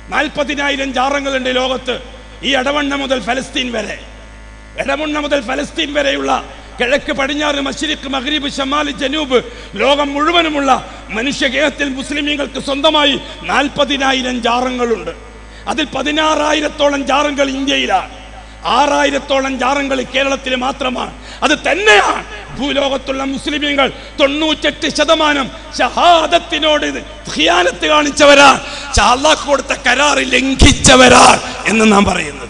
നാൽപ്പതിനായിരം ജാറങ്ങളുണ്ട് ലോകത്ത് ഈ ഇടവണ്ണ മുതൽ ഫലസ്തീൻ വരെ ഇടവണ്ണ മുതൽ ഫലസ്തീൻ വരെയുള്ള കിഴക്ക് പടിഞ്ഞാറ് മഷരിഖ് മഗ്രിബ് ഷമാല് ജനൂബ് ലോകം മുഴുവനുമുള്ള മനുഷ്യഗേഹത്തിൽ മുസ്ലിമീങ്ങൾക്ക് സ്വന്തമായി നാൽപ്പതിനായിരം ജാറങ്ങളുണ്ട് അതിൽ പതിനാറായിരത്തോളം ജാറങ്ങൾ ഇന്ത്യയിലാണ് ആറായിരത്തോളം ജാറങ്ങൾ കേരളത്തിൽ മാത്രമാണ് അത് തന്നെയാണ് ഭൂലോകത്തുള്ള മുസ്ലിമീങ്ങൾ തൊണ്ണൂറ്റെട്ട് ശതമാനം ഷഹാദത്തിനോട് ഖിയാനത്ത് കാണിച്ചവരാ അള്ളാഹ് കൊടുത്ത കരാർ ലംഘിച്ചവരാണ് എന്ന് നാം പറയുന്നത്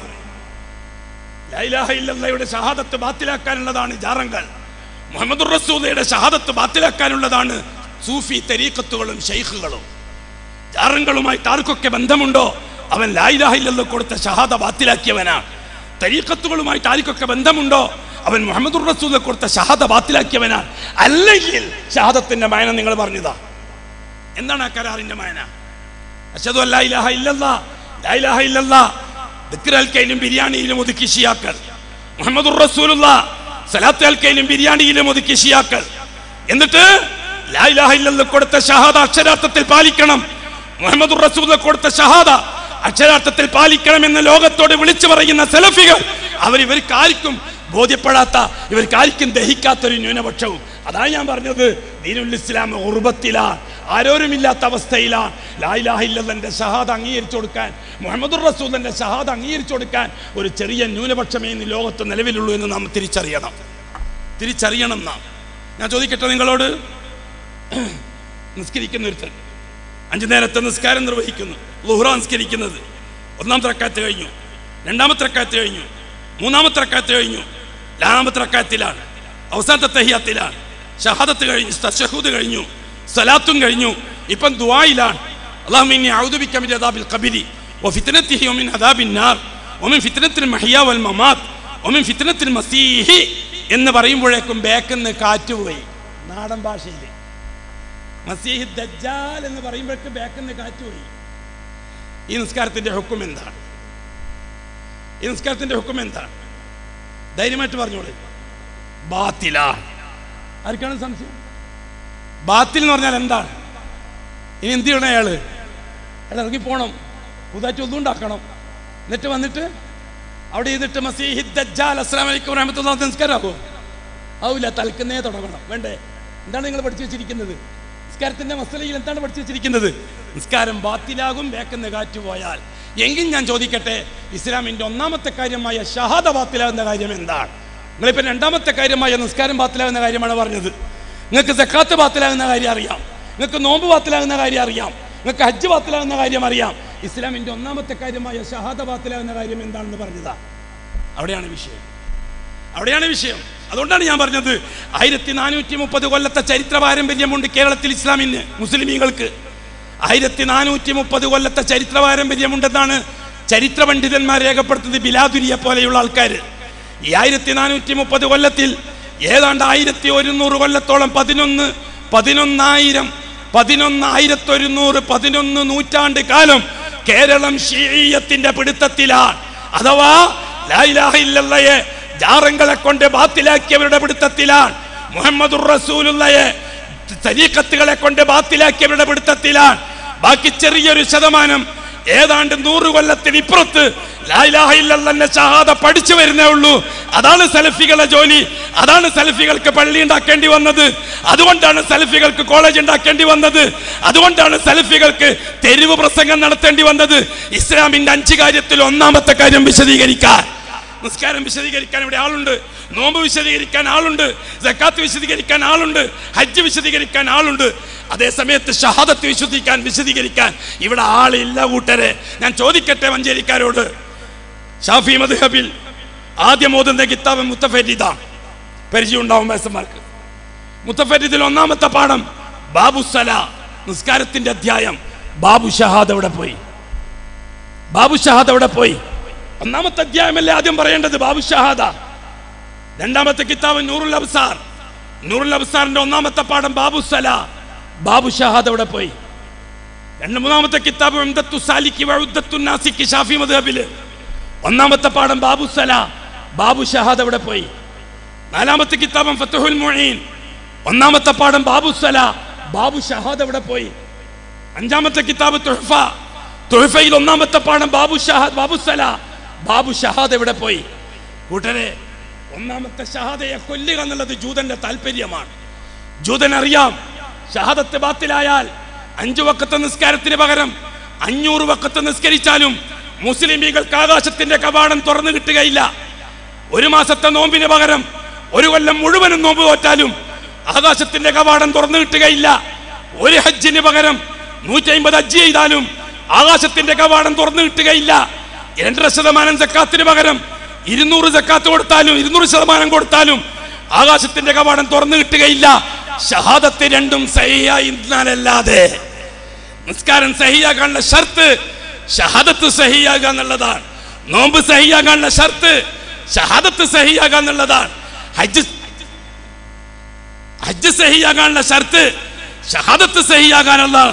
ലാ ഇലാഹ ഇല്ലല്ലയുടെ ഷഹാദത്ത് ബാത്തിലാക്കാനുള്ളതാണ് ജാറങ്ങൾ മുഹമ്മദ് റസൂലയുടെ ഷഹാദത്ത് ബാത്തിലാക്കാനുള്ളതാണ് സൂഫി തരീക്കത്തുകളും ഷെയ്ഖുകളും ജാറങ്ങളുമായിട്ട് ആർക്കൊക്കെ ബന്ധമുണ്ടോ അവൻ ലാ ഇലാഹ ഇല്ലല്ല കൊടുത്ത ഷഹാദ ബാത്തിലാക്കിയവനാണ് തരീക്കത്തുകളുമായിട്ട് ആർക്കൊക്കെ ബന്ധമുണ്ടോ അവൻ മുഹമ്മദ് റസൂല കൊടുത്ത ഷഹാദ ബാത്തിലാക്കിയവനാണ് അല്ലെങ്കിൽ ഷഹാദത്തിന്റെ മായന നിങ്ങൾ പറഞ്ഞതാ എന്താണ് ആ കരാറിന്റെ മായന അഷദു അല്ലാ ഇലാഹ ഇല്ലല്ലാ ലാ ഇലാഹ ഇല്ലല്ലാ ദിക്ർ അൽക്കയിലും ബിരിയാണിയിലും ഒതുക്കി ഷിയാക്കൾ മുഹമ്മദ് റസൂലുള്ള സലാത്ത് അൽക്കയിലും ബിരിയാണിയിലും ഒതുക്കി ഷിയാക്കൾ എന്നിട്ട് ലാ ഇലാഹ ഇല്ലല്ലാ കൊടുത്ത ഷഹാദ അക്ഷരാർത്ഥത്തിൽ പാലിക്കണം മുഹമ്മദ് റസൂല കൊടുത്ത ഷഹാദ അക്ഷരാർത്ഥത്തിൽ പാലിക്കണം എന്ന് ലോകത്തോട് വിളിച്ചു പറയുന്ന സെലഫികൾ അവർ ഇവർക്ക് ആർക്കും ബോധ്യപ്പെടാത്ത ഇവർക്ക് ആർക്കും ദഹിക്കാത്തൊരു ന്യൂനപക്ഷവും അതാണ് ഞാൻ പറഞ്ഞത് ദീനുൽ ഇസ്ലാം ഉറുബത്തിലാണ് ആരോരുമില്ലാത്ത അവസ്ഥയിലാണ് ലായിലാഹില്ലന്റെ ഷഹാദ അംഗീകരിച്ചു കൊടുക്കാൻ മുഹമ്മദുർ റസൂലിന്റെ ഷഹാദ അംഗീകരിച്ചു കൊടുക്കാൻ ഒരു ചെറിയ ന്യൂനപക്ഷമേ ഇന്ന് ലോകത്ത് നിലവിലുള്ളൂ എന്ന് നാം തിരിച്ചറിയണം തിരിച്ചറിയണം നാം ഞാൻ ചോദിക്കട്ടെ നിങ്ങളോട് നിസ്കരിക്കുന്ന ഒരുത്തൻ അഞ്ചു നേരത്തെ നിസ്കാരം നിർവഹിക്കുന്നു ലുഹ്റ നിസ്കരിക്കുന്നത് ഒന്നാമത്തെ റക്കാത്ത് കഴിഞ്ഞു രണ്ടാമത്തെ റക്കാത്ത് കഴിഞ്ഞു മൂന്നാമത്തെ റക്കാത്ത് കഴിഞ്ഞു നാലാമത്തെ റക്കാത്തിലാണ് അവസാനത്തെ തഹിയാത്തിലാണ് ഷഹാദത്ത് കഴിഞ്ഞു തഷഹൂദ് കഴിഞ്ഞു സലാത്തും കഴിഞ്ഞു ഇപ്പം ദുആയിലാണ് اللهم إني أعوذ بك من عذاب القبر وفتنته ومن عذاب النار ومن فتنة المحيا والممات ومن فتنة المسيح എന്ന് പറയുമ്പോഴേക്കും ബേക്കെന്ന് കാറ്റുപോയി നാടൻ ഭാഷയിൽ മസീഹ് ദജ്ജാൽ എന്ന് പറയുമ്പോഴേക്കും ബേക്കെന്ന് കാറ്റുപോയി ഈ നിസ്കാരത്തിന്റെ ഹുക്കും എന്താണ് ഈ നിസ്കാരത്തിന്റെ ഹുക്കും എന്താണ് ധൈര്യമായിട്ട് പറഞ്ഞോളൂ ബാത്തിലാണ് ആർക്കാണ് സംശയം ബാത്തിൽ എന്ന് പറഞ്ഞാൽ എന്താണ് ഇനി എന്ത് ചെയ്യണം അയാള് അയാൾ ഇറങ്ങി പോണം പുതുതായിട്ട് ഒന്നും ഉണ്ടാക്കണം എന്നിട്ട് വന്നിട്ട് അവിടെ ചെയ്തിട്ട് മസീഹി ദജ്ജാൽ അസ്സലാം വലൈക്കും വറഹ്മത്തുള്ളാഹി നമസ്കാരമാകുമോ ആവില്ല തലക്കുന്നേ തുടങ്ങണം വേണ്ടേ എന്താണ് നിങ്ങൾ പഠിച്ചു വെച്ചിരിക്കുന്നത് നിസ്കാരത്തിന്റെ മസലയിൽ എന്താണ് പഠിച്ചു വെച്ചിരിക്കുന്നത് നിസ്കാരം ബാത്തിലാകും വേക്കുന്ന കാറ്റ് പോയാൽ എങ്കിൽ ഞാൻ ചോദിക്കട്ടെ ഇസ്ലാമിന്റെ ഒന്നാമത്തെ കാര്യമായ ഷഹാദ ബാത്തിലാകുന്ന കാര്യം എന്താണ് നിങ്ങളിപ്പോ രണ്ടാമത്തെ കാര്യമായ നിസ്കാരം ബാത്തിലാകുന്ന കാര്യമാണ് പറഞ്ഞത് നിങ്ങൾക്ക് സക്കാത്ത് ബാത്തിലാകുന്ന കാര്യം അറിയാം നിങ്ങൾക്ക് നോമ്പ് ബാത്തിലാകുന്ന കാര്യം അറിയാം നിങ്ങൾക്ക് ഹജ്ജ് ബാത്തിലാകുന്ന കാര്യം അറിയാം ഇസ്ലാമിന്റെ ഒന്നാമത്തെ കാര്യമായ ഷഹാദ ബാത്തിലാകുന്ന കാര്യം എന്താണെന്ന് പറഞ്ഞതാ അവിടെയാണ് വിഷയം അവിടെയാണ് വിഷയം അതുകൊണ്ടാണ് ഞാൻ പറഞ്ഞത് ആയിരത്തി നാനൂറ്റി മുപ്പത് കൊല്ലത്തെ ചരിത്ര പാരമ്പര്യമുണ്ട് കേരളത്തിൽ ഇസ്ലാമിന് മുസ്ലിമീങ്ങൾക്ക് ആയിരത്തി നാനൂറ്റി മുപ്പത് കൊല്ലത്തെ ചരിത്ര പാരമ്പര്യമുണ്ടെന്നാണ് ചരിത്ര പണ്ഡിതന്മാർ രേഖപ്പെടുത്തുന്നത് ബിലാദുരിയെ പോലെയുള്ള ആൾക്കാർ ഈ ആയിരത്തി നാനൂറ്റി മുപ്പത് കൊല്ലത്തിൽ ഏതാണ്ട് ആയിരത്തി ഒരുന്നൂറ് കൊല്ലത്തോളം പതിനൊന്ന് പതിനൊന്നായിരം പതിനൊന്നായിരത്തി ഒരുന്നൂറ് പതിനൊന്ന് നൂറ്റാണ്ട് കാലം കേരളം ഷീയത്തിന്റെ പിടുത്തത്തിലാണ് അഥവാ ലാ ഇലാഹ ഇല്ലല്ലയെ ജാറങ്ങളെ കൊണ്ട് ബാത്തിലാക്കിയവരുടെ പിടുത്തത്തിലാണ് മുഹമ്മദുർ റസൂലുള്ളയെ തരീക്കത്തുകളെ കൊണ്ട് ബാത്തിലാക്കിയവരുടെ പിടുത്തത്തിലാണ് ബാക്കി ചെറിയൊരു ശതമാനം ഏതാണ്ട് നൂറ് കൊല്ലത്തിന് ഇപ്പുറത്ത് ലായിലാഹില്ലെന്നെ ഷഹാദ പഠിച്ചു വരുന്നേ ഉള്ളൂ അതാണ് സലഫികളുടെ ജോലി അതാണ് സലഫികൾക്ക് പള്ളി ഉണ്ടാക്കേണ്ടി വന്നത് അതുകൊണ്ടാണ് സലഫികൾക്ക് കോളേജ് ഉണ്ടാക്കേണ്ടി വന്നത് അതുകൊണ്ടാണ് സലഫികൾക്ക് തെരുവ് പ്രസംഗം നടത്തേണ്ടി വന്നത് ഇസ്ലാമിന്റെ അഞ്ച് കാര്യത്തിൽ ഒന്നാമത്തെ കാര്യം വിശദീകരിക്കാൻ നിസ്കാരം വിശദീകരിക്കാൻ ഇവിടെ ആളുണ്ട് നോമ്പ് വിശദീകരിക്കാൻ ആളുണ്ട് സക്കാത്ത് വിശദീകരിക്കാൻ ആളുണ്ട് ഹജ്ജ് വിശദീകരിക്കാൻ ആളുണ്ട് അതേ സമയത്ത് ഷഹാദത്ത് വിശുദ്ധിക്കാൻ വിശദീകരിക്കാൻ ഇവിടെ ആളില്ല കൂട്ടരെ ഞാൻ ചോദിക്കട്ടെ മഞ്ചേരിക്കാരോട് ഷാഫി മദ്ഹബിൽ ആദ്യം ഓതുന്ന കിതാബ് മുത്തഫരീദ പരിചയം ഉണ്ടാവും വയസ്സന്മാർക്ക് മുത്തഫരീദിൽ ഒന്നാമത്തെ പാഠം ബാബു സല നിസ്കാരത്തിന്റെ അധ്യായം ബാബു ഷഹാദ് അവിടെ പോയി ബാബു ഷഹാദ് അവിടെ പോയി ഒന്നാമത്തെ അധ്യായമല്ലേ ആദ്യം പറയേണ്ടത് ബാബു ഷഹാദ രണ്ടാമത്തെ കിതാബ് നൂറുൽ അബ്സാർ നൂറുൽ അബ്സാറിന്റെ ഒന്നാമത്തെ പാഠം ബാബു സല ബാബു ഷഹാദ് അവിടെ പോയി രണ്ട് മൂന്നാമത്തെ കിതാബ് ഉംദത്തു സാലിക്ക് വഉദ്ദത്തു നാസിക്ക് ഷാഫി മദ്ഹബില് ഒന്നാമത്തെ പാഠം ബാബു സല ബാബു ഷഹാദ് അവിടെ പോയി നാലാമത്തെ കിതാബം ഫത്തുഹുൽ മുഈൻ ഒന്നാമത്തെ പാഠം ബാബു സല ബാബു ഷഹാദ് അവിടെ പോയി അഞ്ചാമത്തെ കിതാബ് തുഹ്ഫ തൊഴുഫയിൽ ഒന്നാമത്തെ പാഠം ബാബു ഷഹാദ് ബാബു സല ബാബു ഷഹാദ് എവിടെ പോയി കൂട്ടരെ ഒന്നാമത്തെ ഷഹാദയെ കൊല്ലുക എന്നുള്ളത് ജൂതന്റെ താല്പര്യമാണ് ജൂതൻ അറിയാം ഷഹാദത്ത് ബാത്തിലായാൽ അഞ്ചു വക്കത്തെ നിസ്കാരത്തിന് പകരം അഞ്ഞൂറ് വക്കത്ത് നിസ്കരിച്ചാലും മുസ്ലിമീകൾക്ക് ആകാശത്തിന്റെ കവാടം തുറന്നു കിട്ടുകയില്ല ഒരു മാസത്തെ നോമ്പിന് പകരം ഒരു കൊല്ലം മുഴുവനും നോമ്പ് തോറ്റാലും ആകാശത്തിന്റെ കവാടം തുറന്നു കിട്ടുകയില്ല ഒരു ഹജ്ജിന് പകരം നൂറ്റി അമ്പത് ഹജ്ജ് ചെയ്താലും ആകാശത്തിന്റെ കവാടം തുറന്നു കിട്ടുകയില്ല രണ്ടര ശതമാനം സക്കാത്തിന് പകരം ഇരുന്നൂറ് സക്കാത്ത് കൊടുത്താലും ഇരുന്നൂറ് ശതമാനം കൊടുത്താലും ആകാശത്തിന്റെ കവാടം തുറന്നു കിട്ടുകയില്ല ഷഹാദത്ത് രണ്ടും സഹിയായിരുന്നാലല്ലാതെ നിസ്കാരം സഹിയാകാനുള്ള ഷർത്ത് ഷഹാദത്ത് സഹിയാകുക എന്നുള്ളതാണ് നോമ്പ് സഹിയാകാനുള്ള ഷർത്ത് ഷഹാദത്ത് സഹിയാകുക എന്നുള്ളതാണ് ഹജ്ജ് ഹജ്ജ് സഹിയാകാനുള്ള ഷർത്ത് ഷഹാദത്ത് സഹിയാകാനുള്ളതാണ്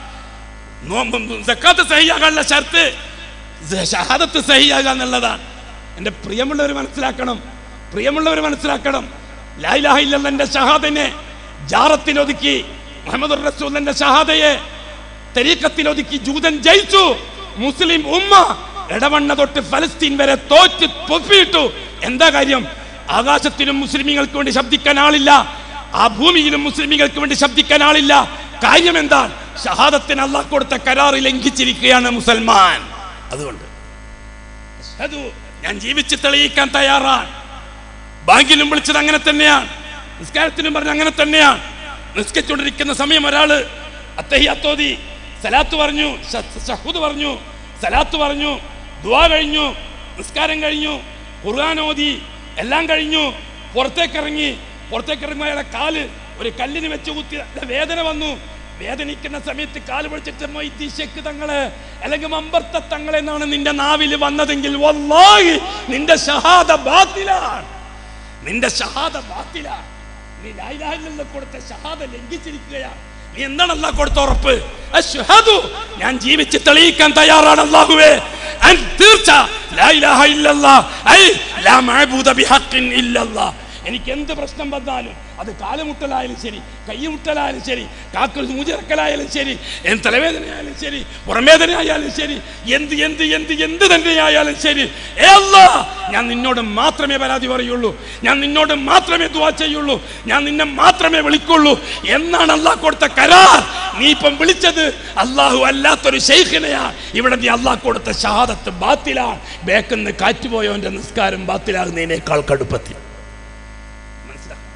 നോമ്പ് സക്കാത്ത് സഹിയാകാനുള്ള ഷർത്ത് ഷഹാദത്ത് സഹിയാകുക എന്നുള്ളതാണ് എൻ്റെ പ്രിയമുള്ളവർ മനസ്സിലാക്കണം പ്രിയമുള്ളവർ മനസ്സിലാക്കണം ലായിലാഹ ഇല്ലന്റെ ഷഹാദിനെ ജാറത്തിൽ ഒതുക്കി മുഹമ്മദ് റസൂലിന്റെ ഷഹാദയെ തരീക്കത്തിൽ ഒതുക്കി ജൂതൻ ജയിച്ചു മുസ്ലിം ഉമ്മ ഇടവണ്ണ തൊട്ട് ഫലസ്തീൻ വരെ തോറ്റ് പൊപ്പിയിട്ടു എന്താ കാര്യം ആകാശത്തിലും മുസ്ലിമീങ്ങൾക്ക് വേണ്ടി ശബ്ദിക്കാൻ ആളില്ല ആ ഭൂമിയിലും മുസ്ലിമീങ്ങൾക്ക് വേണ്ടി ശബ്ദിക്കാൻ ആളില്ല കാര്യം എന്താണ് ഷഹാദത്തിന് അള്ളാഹ് കൊടുത്ത കരാർ ലംഘിച്ചിരിക്കുകയാണ് മുസൽമാൻ അതുകൊണ്ട് അഷ്ഹദു, ഞാൻ ജീവിച്ച് തെളിയിക്കാൻ തയ്യാറാണ് ബാങ്കിലും വിളിച്ചത് അങ്ങനെ തന്നെയാണ് നിസ്കാരത്തിനും പറഞ്ഞ അങ്ങനെ തന്നെയാണ് നിസ്കരിച്ചുകൊണ്ടിരിക്കുന്ന സമയം ഒരാള് അത്തഹിയത്തോതി സലാത്ത് പറഞ്ഞു ഷ- ഷഹൂദ് പറഞ്ഞു സലാത്ത് പറഞ്ഞു ദുവാ കഴിഞ്ഞു നിസ്കാരം കഴിഞ്ഞു ഖുർആൻ ഓതി എല്ലാം കഴിഞ്ഞു പുറത്തേക്ക് ഇറങ്ങി പുറത്തേക്ക് ഇറങ്ങുമ്പോൾ അയാളെ കാല് ഒരു കല്ലിന് വെച്ച് കുത്തി നല്ല വേദന വന്നു വേദനിക്കുന്ന സമയത്ത് കാല് പിടിച്ചിട്ട് മൊയ്തീശക്ക് തങ്ങള് അല്ലെങ്കിൽ മമ്പർത്ത തങ്ങളെ എന്നാണ് നിന്റെ നാവിൽ വന്നതെങ്കിൽ വല്ലാഹി നിന്റെ ഷഹാദ ബാത്തിലാണ് നിന്റെ ഷഹാദ ബാത്തിലാണ് നീ ലാ ഇലാഹ ഇല്ലല്ലാഹ് കൊടുത്ത ഷഹാദ ലംഘിച്ചിരിക്കുകയാണ് നീ എന്താണ് അല്ലാഹ് കൊടുത്ത ഉറപ്പ് അശ്ഹദു ഞാൻ ജീവിച്ച് തെളിയിക്കാൻ തയ്യാറാണ് അല്ലാഹുവേ അൻ തീർച്ച ലാ ഇലാഹ ഇല്ലല്ലാഹ് ഐ ലാ മഅബൂദ ബിഹഖിൻ ഇല്ലല്ലാഹ് എനിക്ക് എന്ത് പ്രശ്നം വന്നാലും അത് കാലുമുട്ടലായാലും ശരി കൈമുട്ടലായാലും ശരി കാക്കൾ മൂജിറക്കലായാലും ശരി എന്ത് തലവേദനയായാലും ശരി പുറംവേദനയായാലും ശരി എന്ത് എന്ത് എന്ത് എന്ത് തന്നെയായാലും ശരി ഏ അല്ലാ ഞാൻ നിന്നോട് മാത്രമേ പരാതി പറയുള്ളൂ ഞാൻ നിന്നോട് മാത്രമേ ദുവാ ചെയ്യുള്ളൂ ഞാൻ നിന്നെ മാത്രമേ വിളിക്കുള്ളൂ എന്നാണ് അള്ളാഹ് കൊടുത്ത കരാർ നീ ഇപ്പം വിളിച്ചത് അള്ളാഹു അല്ലാത്തൊരു ഷെയ്ഖിനെയാ ഇവിടെ നീ അള്ളാഹ് കൊടുത്ത ഷഹാദത്ത് ബാത്തിലാണ് ബേക്കെന്ന് കാറ്റുപോയവന്റെ നിസ്കാരം ബാത്തിലാകുന്നതിനേക്കാൾ കടുപ്പത്തിൽ മനസ്സിലാക്കും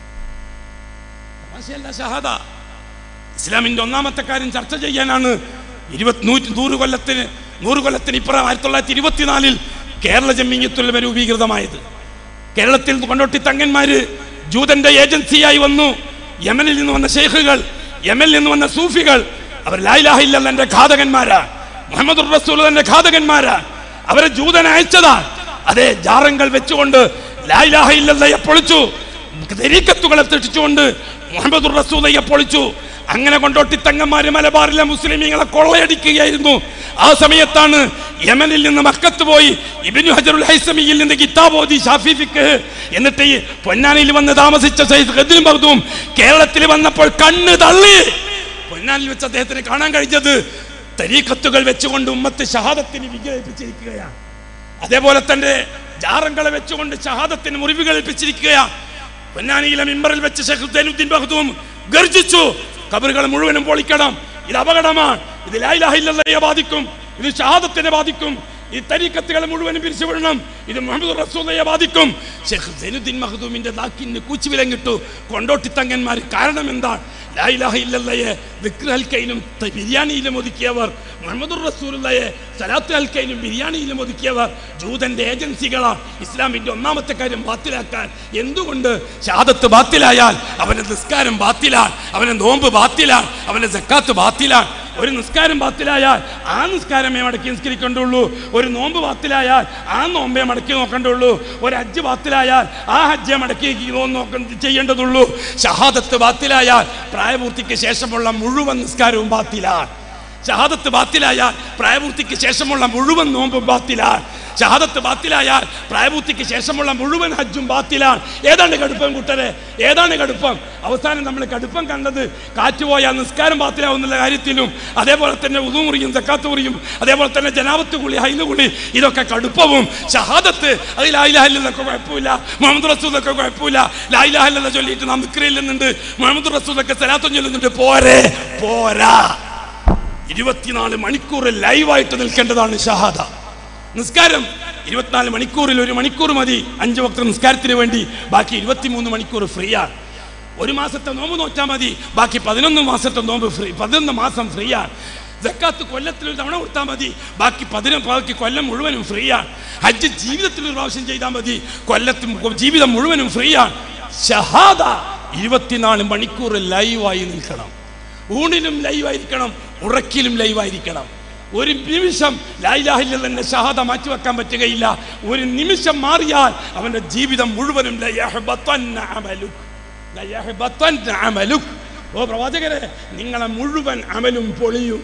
തമാശയല്ല ഷഹാദ ഇസ്ലാമിന്റെ ഒന്നാമത്തെ കാര്യം ചർച്ച ചെയ്യാനാണ് ഇരുപത്തി നൂറ്റി നൂറ് കൊല്ലത്തിന് നൂറ് കൊല്ലത്തിന് ഇപ്പുറം ആയിരത്തി തൊള്ളായിരത്തി ഇരുപത്തിനാലിൽ കേരള ജമ്മിയത്തുൽ രൂപീകൃതമായത് കേരളത്തിൽ കൊണ്ടോട്ടി തങ്ങന്മാര് ജൂതന്റെ ഏജൻസിയായി വന്നു യമനിൽ നിന്ന് വന്ന ഷെയ്ഖുകൾ യമനിൽ നിന്ന് വന്ന സൂഫികൾ അവർ ലായിലാഹില്ലെന്റെ ഘാതകന്മാരാ മുഹമ്മദ് റസൂൽ തന്റെ ഘാതകന്മാരാ അവരെ ജൂതൻ അയച്ചതാണ് അതെ ജാറങ്ങൾ വെച്ചുകൊണ്ട് ലായിലാഹില്ലയെ പൊളിച്ചു തെരീക്കത്തുകളെ തെറ്റിച്ചുകൊണ്ട് മുഹമ്മദ് റസൂലയെ പൊളിച്ചു അങ്ങനെ കൊണ്ടോട്ടി തങ്ങന്മാര് മലബാറിലെ മുസ്ലിമീങ്ങളെ കൊള്ളയടിക്കുകയായിരുന്നു ആ സമയത്താണ് യമനിൽ നിന്ന് മക്കത്ത് പോയി ഇബിനു ഹജറുൽ ഹൈസമിയിൽ നിന്ന് കിതാബ് ഓതി ഷാഫി ഫിഖ് എന്നിട്ട് ഈ പൊന്നാനിയിൽ വന്ന് താമസിച്ച സയ്യിദ് ഖദ്രി മഖ്ദൂം കേരളത്തിൽ വന്നപ്പോൾ കണ്ണ് തള്ളി പൊന്നാനിൽ വെച്ച് അദ്ദേഹത്തിന് കാണാൻ കഴിഞ്ഞത് തരീക്കത്തുകൾ വെച്ചുകൊണ്ട് ഉമ്മത്ത് ഷഹാദത്തിന് വിഗ്രഹിപ്പിച്ചിരിക്കുകയാണ് അതേപോലെ തന്നെ ജാറങ്ങളെ വെച്ചുകൊണ്ട് ഷഹാദത്തിന് മുറിവുകൾ ഏൽപ്പിച്ചിരിക്കുകയാണ് പൊന്നാനിയിലെ മിമ്പറിൽ വെച്ച് ഷെയ്ഖ് സൈനുദ്ദീൻ ബഹദൂം ഗർജിച്ചു കബറുകൾ മുഴുവനും പൊളിക്കണം ഇത് അപകടമാണ് ഇത് ലായിലാഹില്ലയെ ബാധിക്കും ഇത് ഷഹാദത്തിനെ ബാധിക്കും ഈ തരീക്കത്തുകളെ മുഴുവനും പിരിച്ചുവിടണം ഇത് മുഹമ്മദ് റസൂലയെ ബാധിക്കും ഷെയ്ഖ് സൈനുദ്ദീൻ മഹദൂമിന്റെ നാക്കിന് കൂച്ചുവിലം കിട്ടു കൊണ്ടോട്ടി തങ്ങന്മാർ കാരണം എന്താണ് ലായിലാഹ ഇല്ലല്ലയെ വിക്ര ഹൽക്കയിലും ത- ബിരിയാണിയിലും ഒതുക്കിയവർ മുഹമ്മദ് റസൂലുള്ളയെ സലാത്ത് ഹൽക്കയിലും ബിരിയാണിയിലും ഒതുക്കിയവർ ജൂതന്റെ ഏജൻസികളാണ് ഇസ്ലാമിന്റെ ഒന്നാമത്തെ കാര്യം ബാത്തിലാക്കാൻ എന്തുകൊണ്ട് ഷഹാദത്ത് ബാത്തിലായാൽ അവന്റെ നിസ്കാരം ബാത്തിലാണ് അവന്റെ നോമ്പ് ബാത്തിലാണ് അവന്റെ സക്കാത്ത് ബാത്തിലാണ് ഒരു നിസ്കാരം ബാത്തിലായാൽ ആ നിസ്കാരമേ മടക്കി നിസ്കരിക്കേണ്ടുള്ളൂ ഒരു നോമ്പ് ബാത്തിലായാൽ ആ നോമ്പേ മടക്കി നോക്കേണ്ടുള്ളൂ ഒരു ഹജ്ജ് ബാത്തിലായാൽ ആ ഹജ്ജെ മടക്കി നോക്ക ചെയ്യേണ്ടതുള്ളൂ ഷഹാദത്ത് ബാത്തിലായാൽ പ്രായപൂർത്തിക്ക് ശേഷമുള്ള മുഴുവൻ നിസ്കാരവും ബാത്തിലാണ് ഷഹാദത്ത് ബാത്തിലായാൽ പ്രായപൂർത്തിക്ക് ശേഷമുള്ള മുഴുവൻ നോമ്പും ബാത്തിലാണ് ഷഹാദത്ത് ബാത്തിലായാൽ പ്രായപൂർത്തിക്ക് ശേഷമുള്ള മുഴുവൻ ഹജ്ജും ബാത്തിലാണ് ഏതാണ് കടുപ്പം കുട്ടരെ ഏതാണ് കടുപ്പം അവസാനം നമ്മൾ കടുപ്പം കണ്ടത് കാറ്റ് പോയാൽ നിസ്കാരം ബാത്തിലാവുന്നുള്ള കാര്യത്തിലും അതേപോലെ തന്നെ ഉതുമുറിയും സക്കാത്ത് മുറിയും അതേപോലെ തന്നെ ജനാപത്ത് കുളി ഹൈല് കുളി ഇതൊക്കെ കടുപ്പവും ഷഹാദത്ത് അത് ലായിലാഹില്ലൊക്കെ കുഴപ്പമില്ല മുഹമ്മദ് റസൂലൊക്കെ കുഴപ്പമില്ല ലായിലാഹില്ല ചൊല്ലിയിട്ട് നാം നിൽക്കുന്നില്ലുന്നുണ്ട് മുഹമ്മദ് റസൂലൊക്കെ സലാത്തും ചൊല്ലുന്നുണ്ട് പോരെ പോരാ ഇരുപത്തിനാല് മണിക്കൂർ ലൈവായിട്ട് നിൽക്കേണ്ടതാണ് ഷഹാദ നിസ്കാരം ഇരുപത്തിനാല് മണിക്കൂറിൽ ഒരു മണിക്കൂർ മതി അഞ്ച് വക്ത നിസ്കാരത്തിന് വേണ്ടി ബാക്കി ഇരുപത്തിമൂന്ന് മണിക്കൂർ ഫ്രീ ആണ് ഒരു മാസത്തെ നോമ്പ് നോറ്റാൽ മതി ബാക്കി പതിനൊന്ന് മാസത്തെ നോമ്പ് ഫ്രീ പതിനൊന്ന് മാസം ഫ്രീ ആണ് ജക്കാത്ത് കൊല്ലത്തിൽ ഒരു തവണ കൊടുത്താൽ മതി ബാക്കി പതിനൊന്ന് ബാക്കി കൊല്ലം മുഴുവനും ഫ്രീ ആണ് ഹജ്ജ് ജീവിതത്തിൽ ഒരു പ്രാവശ്യം ചെയ്താൽ മതി കൊല്ലത്തിൽ ജീവിതം മുഴുവനും ഫ്രീ ആണ് ഷഹാദ ഇരുപത്തിനാല് മണിക്കൂർ ലൈവായി നിൽക്കണം ഊണിലും ലൈവായിരിക്കണം ഉറക്കിലും ലൈവായിരിക്കണം ഒരു നിമിഷം ലായിലാഹില്ലെന്നെ ഷഹാദ മാറ്റിവെക്കാൻ പറ്റുകയില്ല ഒരു നിമിഷം മാറിയാൽ അവന്റെ ജീവിതം മുഴുവനും ലയഹ്ബത്തന്ന അമലുക്. ലയഹ്ബത്തന്ന അമലുക്. ഓ പ്രവാചകരെ നിങ്ങളെ മുഴുവൻ അമലും പൊളിയും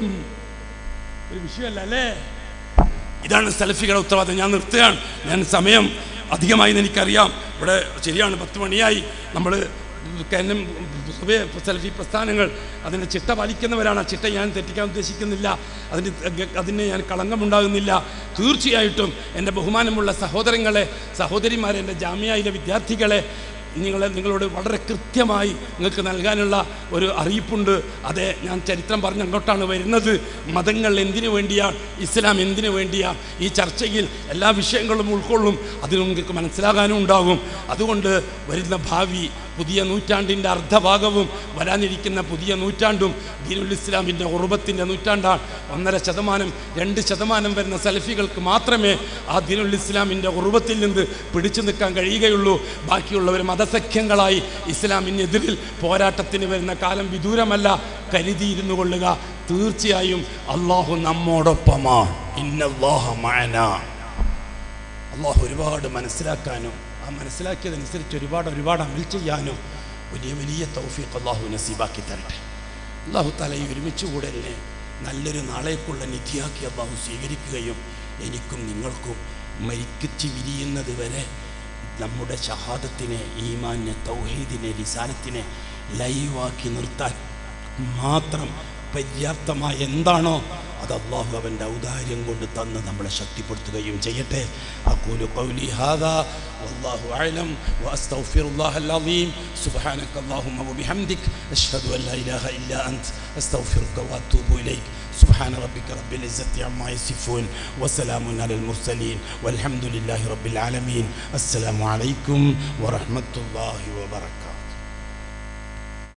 ഒരു വിഷയമല്ല അല്ലേ ഇതാണ് സലഫികളുടെ ഉത്തരവാദിത്തം ഞാൻ നിർത്തുകയാണ് ഞാൻ സമയം അധികമായി എന്ന് എനിക്കറിയാം ഇവിടെ ശരിയാണ് പത്ത് മണിയായി നമ്മൾ കാരണം പൊതുവെ സെൽഫി പ്രസ്ഥാനങ്ങൾ അതിൻ്റെ ചിട്ട പാലിക്കുന്നവരാണ് ആ ചിട്ട ഞാൻ തെറ്റിക്കാൻ ഉദ്ദേശിക്കുന്നില്ല അതിന് അതിന് ഞാൻ കളങ്കമുണ്ടാകുന്നില്ല തീർച്ചയായിട്ടും എൻ്റെ ബഹുമാനമുള്ള സഹോദരങ്ങളെ സഹോദരിമാരെ എൻ്റെ ജാമ്യയിലെ വിദ്യാർത്ഥികളെ നിങ്ങളെ നിങ്ങളോട് വളരെ കൃത്യമായി നിങ്ങൾക്ക് നൽകാനുള്ള ഒരു അറിയിപ്പുണ്ട് അതെ ഞാൻ ചരിത്രം പറഞ്ഞ് അങ്ങോട്ടാണ് വരുന്നത് മതങ്ങൾ എന്തിനു വേണ്ടിയാണ് ഇസ്ലാം എന്തിനു വേണ്ടിയാണ് ഈ ചർച്ചയിൽ എല്ലാ വിഷയങ്ങളും ഉൾക്കൊള്ളും അതിന് നിങ്ങൾക്ക് മനസ്സിലാകാനും ഉണ്ടാകും അതുകൊണ്ട് വരുന്ന ഭാവി പുതിയ നൂറ്റാണ്ടിൻ്റെ അർദ്ധഭാഗവും വരാനിരിക്കുന്ന പുതിയ നൂറ്റാണ്ടും ദീനുൽ ഇസ്ലാമിൻ്റെ ഉറുബത്തിൻ്റെ നൂറ്റാണ്ടാണ് ഒന്നര ശതമാനം രണ്ട് ശതമാനം വരുന്ന സെൽഫികൾക്ക് മാത്രമേ ആ ദീനുൽ ഇസ്ലാമിൻ്റെ ഉറുബത്തിൽ നിന്ന് പിടിച്ചു നിൽക്കാൻ കഴിയുകയുള്ളൂ ബാക്കിയുള്ളവർ മതസഖ്യങ്ങളായി ഇസ്ലാമിനെതിരിൽ പോരാട്ടത്തിന് വരുന്ന കാലം വിദൂരമല്ല കരുതിയിരുന്നു കൊള്ളുക തീർച്ചയായും അള്ളാഹു നമ്മോടൊപ്പമാണ് ഇന്നല്ലാഹ മഅന അള്ളാഹു ഒരുപാട് മനസ്സിലാക്കാനും ആ മനസ്സിലാക്കിയതനുസരിച്ച് ഒരുപാട് ഒരുപാട് അമൽ ചെയ്യാനും വലിയ വലിയ തൗഫീഖ് അള്ളാഹു നസീബാക്കി തരട്ടെ അള്ളാഹു തല ഈ ഒരുമിച്ച് കൂടലിനെ നല്ലൊരു നാളേക്കുള്ള നിധിയാക്കി അള്ളാഹു സ്വീകരിക്കുകയും എനിക്കും നിങ്ങൾക്കും മരിക്കിച്ച് വിരിയുന്നത് വരെ നമ്മുടെ ഷഹാദത്തിനെ ഈമാനെ തൗഹീദിനെ ലിസാനത്തിനെ ലൈവാക്കി നിർത്താൻ മാത്രം പര്യാപ്തമായ എന്താണോ അത് അള്ളാഹു അവൻ്റെ ഔദാര്യം കൊണ്ട് തന്ന് നമ്മളെ ശക്തിപ്പെടുത്തുകയും ചെയ്യട്ടെ അക്കൂലു ഖൗലി ഹാദാ വല്ലാഹു അഅലം വഅസ്തഗ്ഫിറുല്ലാഹൽ അലീം സുബ്ഹാനക അല്ലാഹുമ്മ വബിഹംദിക് അഷ്ഹദു അൻ ലാ ഇലാഹ ഇല്ലാ അൻത അസ്തഗ്ഫിറുക വഅതൂബു ഇലൈക് سبحان ربك رب العزة عما يصفون وسلام على المرسلين والحمد لله رب العالمين السلام عليكم ورحمة الله وبركاته